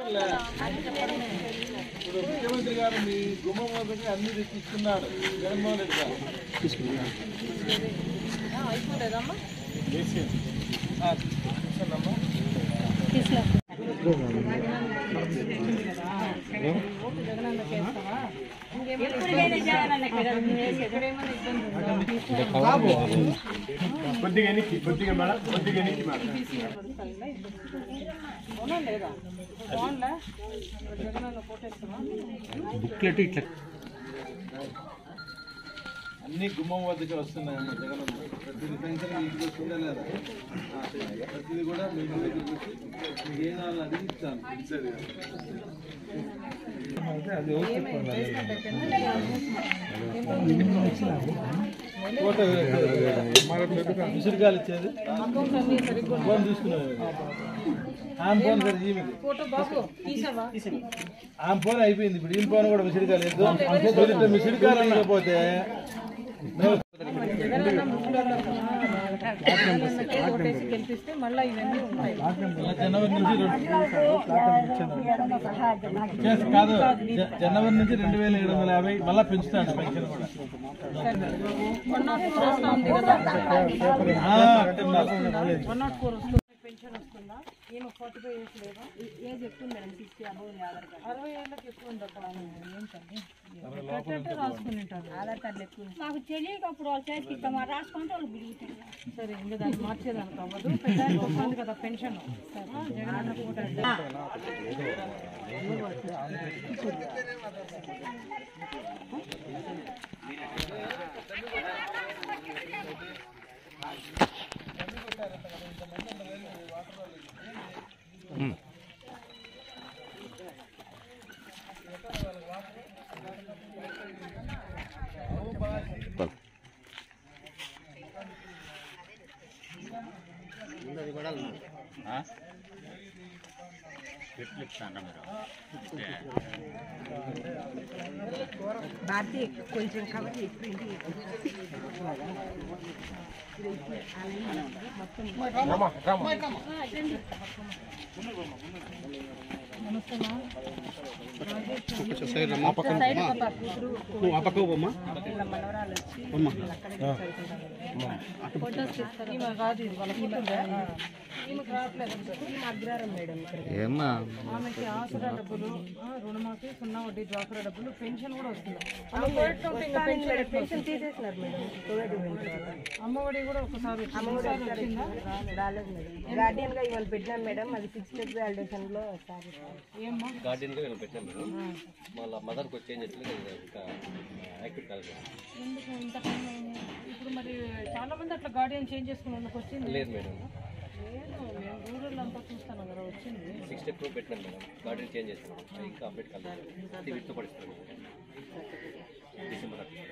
చెప్పట్లే ఇప్పుడు ముఖ్యమంత్రి గారు మీ గుమ్మం వద్దకు అన్ని తెచ్చిస్తున్నాడు జగన్మోహన్ రెడ్డి గారు అయిపోలేదమ్మా ఆ, తీసుకున్నామ్మా. కొద్దిగా ఎనికి కొద్దిగా మేడం కొద్దిగా ఎనికి మేడం అవునా లేదా బాగుందా జగనన్న కోటేస్తావా బుక్లెట్ ఇట్లా అన్ని గుమ్మం వద్దకే వస్తున్నాయమ్మా జగన్ ప్రతి పెన్షన్ మీ ఇంటికి వస్తుందా లేదా ఆ, ప్రతిది కూడా మీ ఇంటి దగ్గరికి వచ్చి మీకు ఏ నాలుగు అది ఇస్తాను ఫోటో విసురుగాలు ఇచ్చేది ఫోన్ తీసుకున్నాను ఆమె ఫోన్ సరే ఈమెది ఫోటో బాబు తీసావా ఆమె ఫోన్ అయిపోయింది ఇప్పుడు ఈయన ఫోన్ కూడా విసిరికాలేదు విసిరికాలు అనకపోతే జగనన్న ముగ్గులలో జగనన్నకే ఓటేసి గెలిపిస్తే మళ్ళీ ఇవన్నీ ఉంటాయి జనవరి నుంచి రెండు చేస్తా- కాదు జ- జనవరి నుంచి రెండు వేల ఏడు వందల యాభై మళ్ళీ పెంచుతాడు పెన్షన్ కూడా వన్ నాట్ ఫోర్ వస్తా ఉంది కదా ఆ, అంటున్నారు. వన్ నాట్ ఫోర్ వస్తుంది పెన్షన్ వస్తుందా ఈమె ఫార్టీ ఫైవ్ ఇయర్స్ లేదా ఏజ్ ఎక్కువ మేడం సిక్స్టీ అబౌవ్ అరవై ఏళ్ళకి ఎక్కువ ఉందబ్బా ఏంటండి పెట్టంటే రాసుకుని ఉంటారు ఆధార్ కార్డులు ఎక్కువ మాకు తెలియక అప్పుడు వాళ్ళు చేతికి ఇస్తాం రాసుకుంటే వాళ్ళు బిగుతారు సరే ఇంకా దాన్ని మార్చేదానికి అవ్వదు పెట్టడానికి వస్తుంది కదా పెన్షన్ జగనన్న ఫోటో భారతి కొంచెం కాబట్టి ఇప్పుడు ఇంటికి సైడ్ పాప కూతురు ఇలా మనవరాలు వచ్చి అక్కడే చదువుకుంటారు ఫోటోస్ తీస్తారు ఈమె కాదు ఇది వాళ్ళ కూతురుదా? ఈమెకు రావట్లేదు ఈమె అగ్రహారం మేడం ఇక్కడ ఆమెకి ఆసరా డబ్బులు ఆ, రుణమాఫీ సున్నా వడ్డీ డ్వాక్రా డబ్బులు పెన్షన్ కూడా వస్తుంది అమ్మ కోవిడ్ ఉంటే ఇంకా పెన్షన్ ఎట్లా పెన్షన్ తీసేసినారు మేడం కోవిడ్ పోయిన తర్వాత అమ్మఒడి కూడా ఒకసారి వచ్చింది. అమ్మఒడి ఒకసారి ఒకసారి వచ్చిందా రా- రాలేదు మేడం గార్డియన్ గా ఇవాళ పెట్టినాం మేడం అది సిక్స్ స్టెప్ వాలిడేషన్ లో ఒకసారి ఏమ్మా గార్డెన్గా నేను పెట్టాను మేడం మళ్ళీ మదర్కి వచ్చి ఏం చెప్పలేదు ఇంకా యాక్టివ్ కాలేదు మేడం. ఎందుకు ఇంత టైం అయింది? ఇప్పుడు మరి చాలా మంది అట్లా గార్డియన్ చేంజ్ చేసుకుని వాళ్ళకి వచ్చింది లేదు మేడం లేదు మేము రూరల్ అంతా చూస్తాను కదా వచ్చింది సిక్స్ స్టెప్ పెట్టాను మేడం గార్డెన్ చేంజ్ చేస్తున్నాను ఇంకా అప్డేట్ కాలేదు ఇది వీటితో పడిస్తాను డిసెంబర్ అట్లా